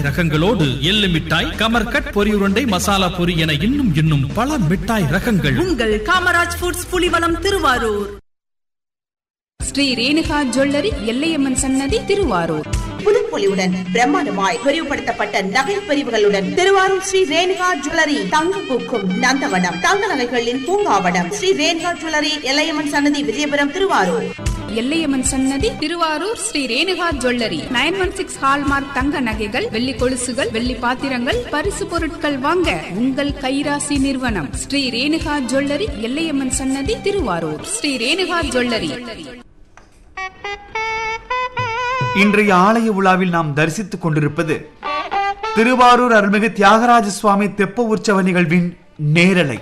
ரகங்களோடு எள்ளு மிட்டாய் கமர்கட் பொரியுருண்டை மசாலா பொரி என இன்னும் இன்னும் பல மிட்டாய் ரகங்கள் உங்கள் காமராஜ் ஃபுட்ஸ் புலிவலம் திருவாரூர் ஸ்ரீ ரேணுகா ஜுவல்லரி எல்லையம்மன் சன்னதி திருவாரூர் புதுப்பொலிவுடன் பிரம்மாண்டமாய் விரிவுபடுத்தப்பட்ட நகை பிரிவுகளுடன் திருவாரூர் ஸ்ரீ ரேணுகா ஜுவல்லரி தங்க பூக்கும் நந்தவனம் தங்க நகைகளின் பூங்காவனம் ஸ்ரீ ரேணுகா ஜுவல்லரி எல்லையம்மன் சன்னதி விஜயபுரம் திருவாரூர் எல்லையம்மன் சன்னதி Thiruvarur Sri Renuka jewellery nine one six hallmark தங்க நகைகள் வெள்ளி கொலுசுகள் வெள்ளி பாத்திரங்கள் பரிசு பொருட்கள் வாங்க உங்கள் கைராசி நிறுவனம் ஸ்ரீ ரேணுகா ஜுவல்லரி எல்லையம்மன் சன்னதி திருவாரூர் ஸ்ரீ ரேணுகா ஜுவல்லரி இன்றைய ஆலய விழாவில் நாம் தரிசித்துக் கொண்டிருப்பது திருவாரூர் அருள்மிகு தியாகராஜ சுவாமி தெப்ப உற்சவ நிகழ்வின் நேரலை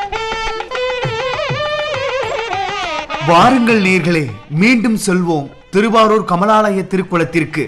வாருங்கள் நேர்களே மீண்டும் செல்வோம் திருவாரூர் கமலாலய திருக்குளத்திற்கு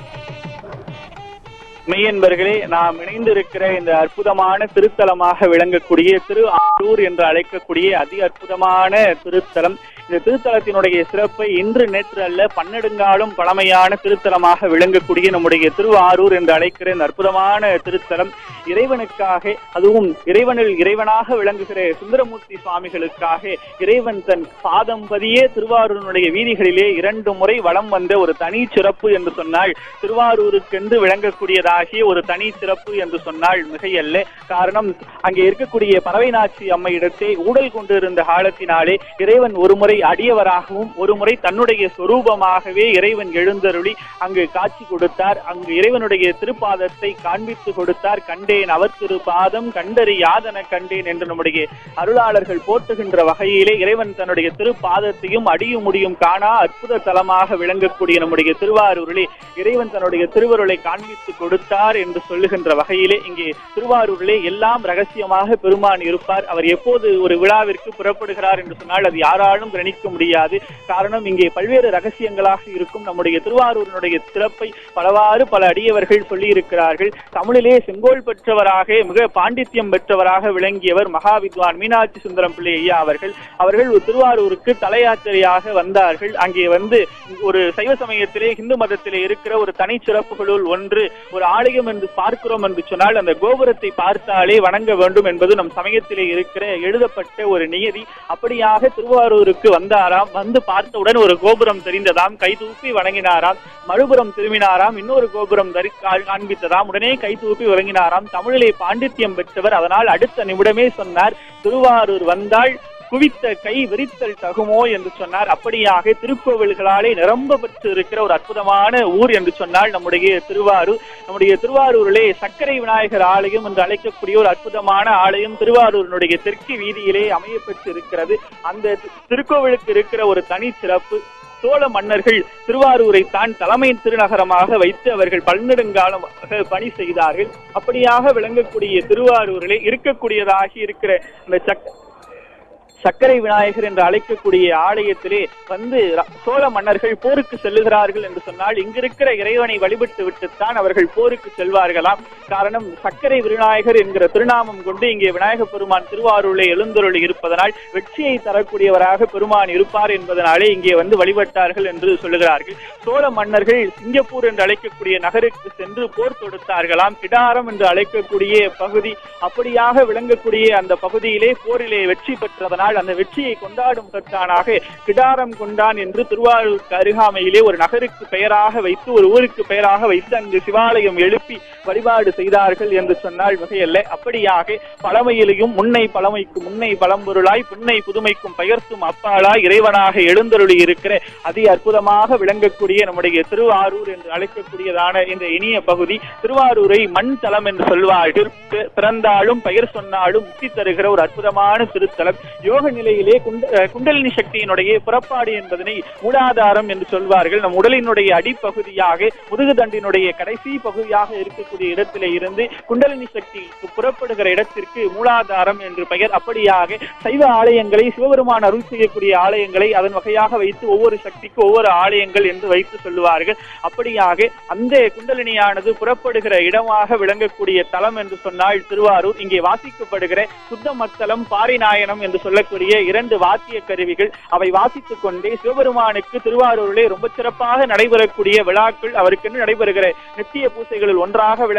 மெய்யன்பர்களே நாம் இணைந்திருக்கிற இந்த அற்புதமான திருத்தலமாக விளங்கக்கூடிய திரு ஆரூர் என்று அழைக்கக்கூடிய அதி அற்புதமான திருத்தலம் இந்த திருத்தலத்தினுடைய சிறப்பை இன்று நேற்று அல்ல பன்னெடுங்காலும் பழமையான திருத்தலமாக விளங்கக்கூடிய நம்முடைய திருவாரூர் என்று அழைக்கிற இந்த அற்புதமான திருத்தலம் இறைவனுக்காக அதுவும் இறைவனில் இறைவனாக விளங்குகிற சுந்தரமூர்த்தி சுவாமிகளுக்காக இறைவன் தன் பாதம் பதியே திருவாரூரினுடைய வீதிகளிலே இரண்டு முறை வலம் வந்த ஒரு தனி சிறப்பு என்று சொன்னால் திருவாரூருக்கென்று விளங்கக்கூடியதாகிய ஒரு தனி சிறப்பு என்று சொன்னால் மிகையல்ல காரணம் அங்கே இருக்கக்கூடிய பறவை நாச்சி அம்மையிடத்தை ஊடல் கொண்டிருந்த காலத்தினாலே இறைவன் ஒரு முறை அடியவராகவும் ஒரு முறை தன்னுடைய சொரூபமாகவே இறைவன் எழுந்தருளி அங்கு காட்சி கொடுத்தார் அங்கு இறைவனுடைய திருப்பாதத்தை காண்பித்து கொடுத்தார் கண்டேன் அவர் திருப்பாதம் கண்டறி யாதன கண்டேன் என்று நம்முடைய அருளாளர்கள் போற்றுகின்ற வகையிலே இறைவன் தன்னுடைய திருப்பாதத்தையும் அடியும் முடியும் காணா அற்புத தலமாக விளங்கக்கூடிய நம்முடைய திருவாரூரிலே இறைவன் தன்னுடைய திருவருளை காண்பித்து கொடுத்தார் என்று சொல்லுகின்ற வகையிலே இங்கே திருவாரூரிலே எல்லாம் ரகசியமாக பெருமான் இருப்பார் அவர் எப்போது ஒரு விழாவிற்கு புறப்படுகிறார் என்று சொன்னால் அது யாராலும் கிரணிக்க முடியாது காரணம் இங்கே பல்வேறு ரகசியங்களாக இருக்கும் நம்முடைய திருவாரூரினுடைய சிறப்பை பலவாறு பல அடியவர்கள் சொல்லியிருக்கிறார்கள் தமிழிலே செங்கோல் பெற்றவராக மிக பாண்டித்யம் பெற்றவராக விளங்கியவர் மகா வித்வான் மீனாட்சி சுந்தரம் பிள்ளை ஐயா அவர்கள் அவர்கள் ஒரு திருவாரூருக்கு தலையாத்திரையாக வந்தார்கள் அங்கே வந்து ஒரு சைவ சமயத்திலே இந்து மதத்திலே இருக்கிற ஒரு தனி சிறப்புகளுள் ஒன்று ஒரு ஆலயம் என்று பார்க்கிறோம் என்று சொன்னால் அந்த கோபுரத்தை பார்த்தாலே வணங்க வேண்டும் என்பது நம் சமயத்திலே இருக்கிற எழுதப்பட்ட ஒரு நியதி அப்படியாக திருவாரூருக்கு வந்தாராம் வந்து பார்த்தவுடன் ஒரு கோபுரம் தெரிந்ததாம் கை தூப்பி வணங்கினாராம் மறுபுறம் திரும்பினாராம் இன்னொரு கோபுரம் தரி கா- காண்பித்ததாம் உடனே கை தூப்பி வணங்கினாராம் தமிழிலே பாண்டித்யம் பெற்றவர் அதனால் அடுத்த நிமிடமே சொன்னார் திருவாரூர் வந்தால் குவித்த கை விரித்தல் தகுமோ என்று சொன்னார் அப்படியாக திருக்கோவில்களாலே நிரம்ப பெற்று இருக்கிற ஒரு அற்புதமான ஊர் என்று சொன்னால் நம்முடைய திருவாரூர் நம்முடைய திருவாரூரிலே சர்க்கரை விநாயகர் ஆலயம் என்று அழைக்கக்கூடிய ஒரு அற்புதமான ஆலயம் திருவாரூரினுடைய தெற்கு வீதியிலே அமைய பெற்று இருக்கிறது அந்த திருக்கோவிலுக்கு இருக்கிற ஒரு தனி சிறப்பு சோழ மன்னர்கள் திருவாரூரை தான் தலைமை திருநகரமாக வைத்து அவர்கள் பன்னெடுங்காலமாக பணி செய்தார்கள் அப்படியாக விளங்கக்கூடிய திருவாரூரிலே இருக்கக்கூடியதாகி இருக்கிற அந்த சக் சர்க்கரை விநாயகர் என்று அழைக்கக்கூடிய ஆலயத்திலே வந்து ர- சோழ மன்னர்கள் போருக்கு செல்லுகிறார்கள் என்று சொன்னால் இங்கிருக்கிற இறைவனை வழிபட்டு விட்டுத்தான் அவர்கள் போருக்கு செல்வார்களாம் காரணம் சர்க்கரை விநாயகர் என்கிற திருநாமம் கொண்டு இங்கே விநாயக பெருமான் திருவாரூரிலே எழுந்தருளி இருப்பதனால் வெற்றியை தரக்கூடியவராக பெருமான் இருப்பார் என்பதனாலே இங்கே வந்து வழிபட்டார்கள் என்று சொல்லுகிறார்கள் சோழ மன்னர்கள் சிங்கப்பூர் என்று அழைக்கக்கூடிய நகருக்கு சென்று போர் தொடுத்தார்களாம் கிடாரம் என்று அழைக்கக்கூடிய பகுதி அப்படியாக விளங்கக்கூடிய அந்த பகுதியிலே போரிலே வெற்றி பெற்றதனால் அந்த வெற்றியை கொண்டாடும் கற்றானாக கிடாரம் கொண்டான் என்று திருவாரூருக்கு அருகாமையிலே ஒரு நகருக்கு பெயராக வைத்து ஒரு ஊருக்கு பெயராக வைத்து அங்கு சிவாலயம் எழுப்பி வழிபாடு செய்தார்கள் என்று சொன்னால் மிகையல்ல அப்படியாக பழமையிலையும் முன்னை பழமைக்கு முன்னை பழம்பொருளாய் புன்னை புதுமைக்கும் பெயர்த்தும் அப்பாலாய் இறைவனாக எழுந்தருளி இருக்கிற அதி அற்புதமாக விளங்கக்கூடிய நம்முடைய திருவாரூர் என்று அழைக்கக்கூடியதான இந்த இனிய பகுதி திருவாரூரை மண் தலம் என்று சொல்வார்கள் பி- பிறந்தாலும் பெயர் சொன்னாலும் முக்தி தருகிற ஒரு அற்புதமான திருத்தலம் யோக நிலையிலே குண்ட அஹ் குண்டலினி சக்தியினுடைய புறப்பாடு என்பதனை மூலாதாரம் என்று சொல்வார்கள் நம் உடலினுடைய அடிப்பகுதியாக முதுகுதண்டினுடைய கடைசி பகுதியாக இருக்கக்கூடிய இடத்திலே இருந்து குண்டலினி சக்தி புறப்படுகிற இடத்திற்கு மூலாதாரம் என்று பெயர் அப்படியாக சைவ ஆலயங்களை சிவபெருமான் அருள் செய்யக்கூடிய ஆலயங்களை அதன் வகையாக வைத்து ஒவ்வொரு சக்திக்கு ஒவ்வொரு ஆலயங்கள் என்று வைத்து சொல்லுவார்கள் அப்படியாக அந்த குண்டலினியானது புறப்படுகிற இடமாக விளங்கக்கூடிய தலம் என்று சொன்னால் திருவாரூர் இங்கே வாசிக்கப்படுகிற சுத்த மத்தளம் பாரிநாயனம் என்று சொல்லக்கூடிய இரண்டு வாத்திய கருவிகள் அவை வாசித்துக் கொண்டே சிவபெருமானுக்கு திருவாரூரிலே ரொம்ப சிறப்பாக நடைபெறக்கூடிய விழாக்கள் அவருக்கென்று நடைபெறுகிற நித்திய பூசைகளில் ஒன்றாக விளங்க